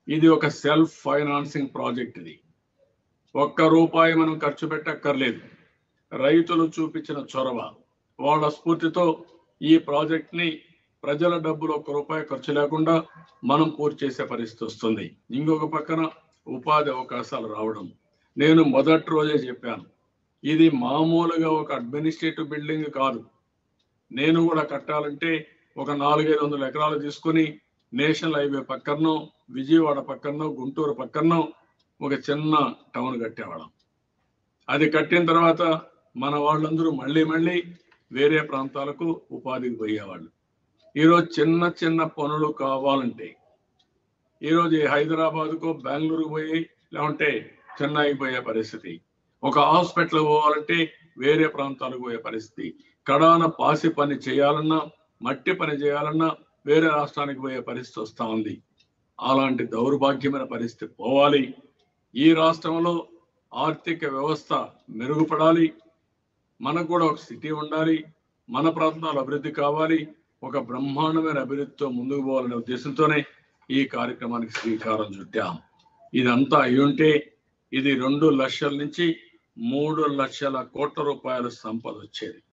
ఇది ఒక self financing project ఇది ఒక్క రూపాయి మనం ఖర్చు పెట్టక్కర్లేదు రైతులు చూపించిన చొరవ వాళ్ళ స్ఫూర్తితో ఈ ప్రాజెక్ట్ ని ప్రజల డబ్బులు ఒక్క రూపాయి ఖర్చు లేకుండా మనం పూర్తి చేసే పరిస్థితి వస్తుంది ఇంకొక పక్కన ఉపాధి అవకాశాలు రావడం నేను మొదటి రోజే చెప్పాను ఇది మామూలుగా ఒక అడ్మినిస్ట్రేటివ్ బిల్డింగ్ కాదు నేను కూడా కట్టాలంటే ఒక నాలుగైదు వందల ఎకరాలు తీసుకుని నేషనల్ హైవే పక్కనో విజయవాడ పక్కనో గుంటూరు పక్కనో ఒక చిన్న టౌన్ కట్టేవాళ్ళం అది కట్టిన తర్వాత మన వాళ్ళందరూ మళ్ళీ మళ్ళీ వేరే ప్రాంతాలకు ఉపాధికి పోయేవాళ్ళు ఈరోజు చిన్న చిన్న పనులు కావాలంటే ఈరోజు హైదరాబాద్కు బెంగళూరుకు పోయి లేకుంటే చెన్నైకి పోయే పరిస్థితి ఒక హాస్పిటల్ పోవాలంటే వేరే ప్రాంతాలకు పోయే పరిస్థితి కడాన పాసి పని చేయాలన్నా మట్టి పని చేయాలన్నా వేరే రాష్ట్రానికి పోయే పరిస్థితి వస్తా ఉంది అలాంటి దౌర్భాగ్యమైన పరిస్థితి పోవాలి ఈ రాష్ట్రంలో ఆర్థిక వ్యవస్థ మెరుగుపడాలి మనకు కూడా ఒక సిటీ ఉండాలి మన ప్రాంతాలు అభివృద్ధి కావాలి ఒక బ్రహ్మాండమైన అభివృద్ధితో ముందుకు పోవాలనే ఉద్దేశంతోనే ఈ కార్యక్రమానికి శ్రీకారం చుట్టాం ఇదంతా అయి ఉంటే ఇది రెండు లక్షల నుంచి మూడు లక్షల కోట్ల రూపాయల సంపద వచ్చేది